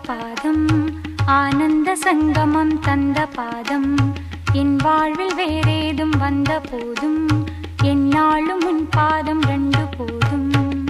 பாதம் ஆனந்த சங்கமம் தந்த பாதம் என் வாழ்வில் வேறேதும் வந்த போதும் என்னாலும் உன் பாதம் ரெண்டு போதும்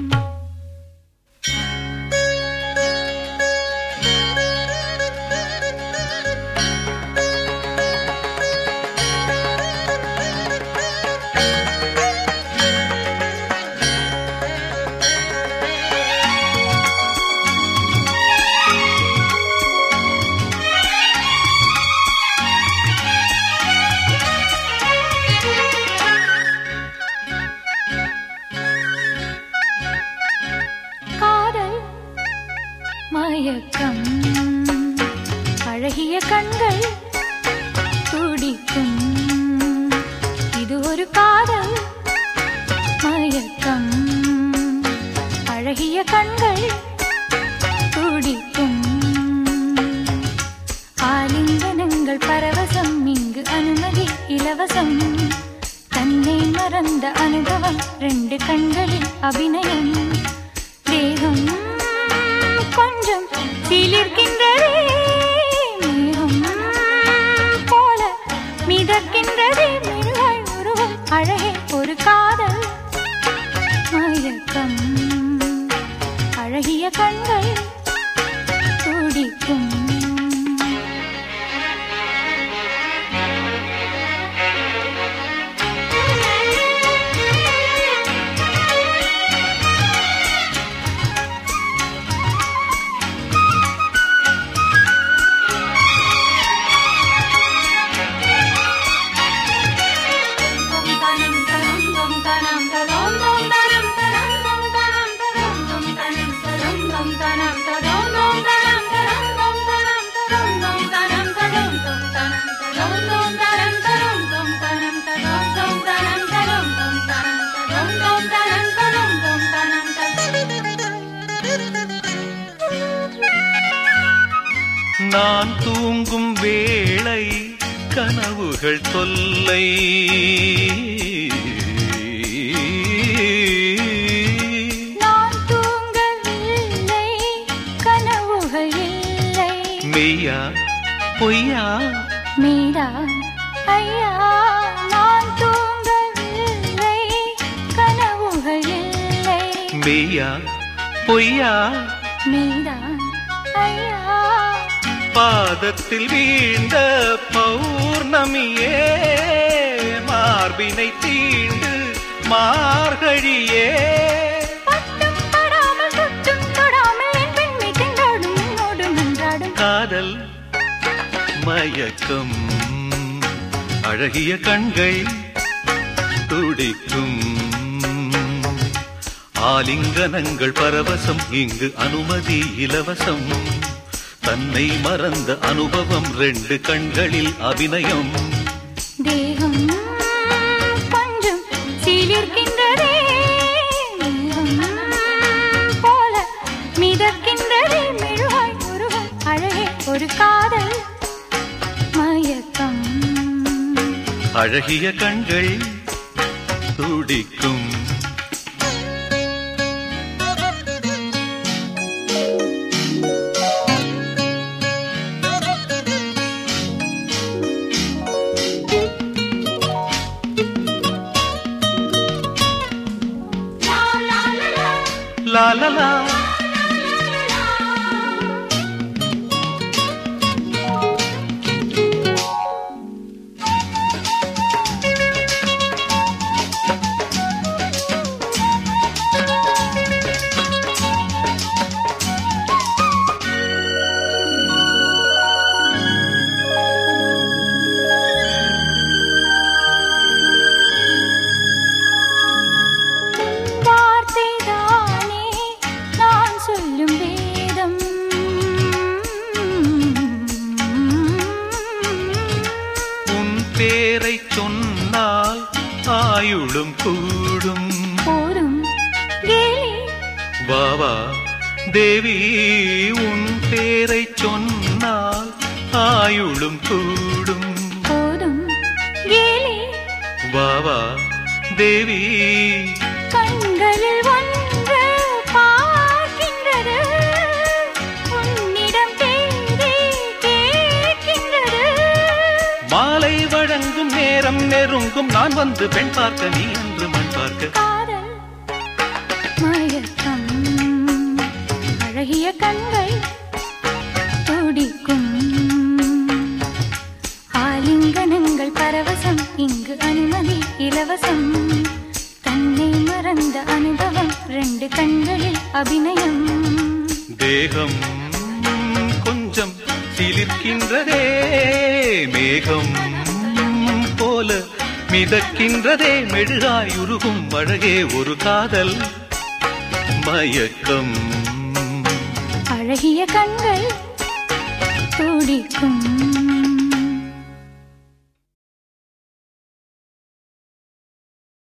காதல் மயக்கம் அழகிய கண்கள் துடிக்கும் இது ஒரு காதல் மயக்கம் அழகிய கண்கள் துடிக்கும் ஆலிங்கனங்கள் பரவசம் இங்கு அனுமதி இலவசம் தன்னை மறந்த அனுபவம் ரெண்டு கண்களில் அபிநயம் தேகம் கொஞ்சம் சிலிர்க்கின்றதே மேகம் போல மிதக்கின்றதே மெருகாய் உருவம் அழகே ஒரு காதல் மயக்கம் அழகிய கண்கள் துடிக்கும் நான் தூங்கும் வேளை கனவுகள் தொல்லை நான் தூங்கவில்லை கனவுகள் இல்லை மெய்யா பொய்யா மீரா ஐயா நான் தூங்கவில்லை கனவுகள் இல்லை மெய்யா பொய்யா மீரா ஐயா பாதத்தில் வீழ்ந்த பௌர்ணமியே மார்பினை தீண்டு மார்கழியே பட்டும் படாமல் தொட்டும் தொடாமல் என் பெண்மை திண்டாடும் என்னோடு மன்றாடும் காதல் மயக்கம் அழகிய கண்கள் துடிக்கும் ஆலிங்கனங்கள் பரவசம் இங்கு அனுமதி இலவசம் தன்னை மறந்த அனுபவம் ரெண்டு கண்களில் அபிநயம் தேகம் கொஞ்சம் சீலிர்க்கின்றதே மேகம் போல மிதக்கின்றதே மெழுகாய் உருவம் அழகே ஒரு காதல் மயக்கம் அழகிய கண்கள் துடிக்கும் லா லா லா வார்த்தைதானே நான் சொல்லும் வேதம் உன் பேரை சொன்னால் ஆயுளும் கூடும் போதும் கேலி வாவா தேவி உன் பேரை சொன்னால் ஆயுளும் கூடும் போதும் கேலி வாவா தேவி கண்களில் ஒன்று பார்க்கின்றது உன்னிடம் தே ஆண் வந்து பெண் பார்க்க நீ என்று மண் பார்க்க காதல் மயக்கம் அழகிய கண்கள் துடிக்கும் ஆலிங்கனங்கள் பரவசம் இங்கு அனுமதி இலவசம் தன்னை மறந்த அனுபவம் ரெண்டு கண்களில் அபிநயம் தேகம் கொஞ்சம் சிலிர்க்கின்றதே மேகம் போல மிதக்கின்றதே மெழுகாய் உருகும் அழகே ஒரு காதல் மயக்கம் அழகிய கண்கள் துடிக்கும்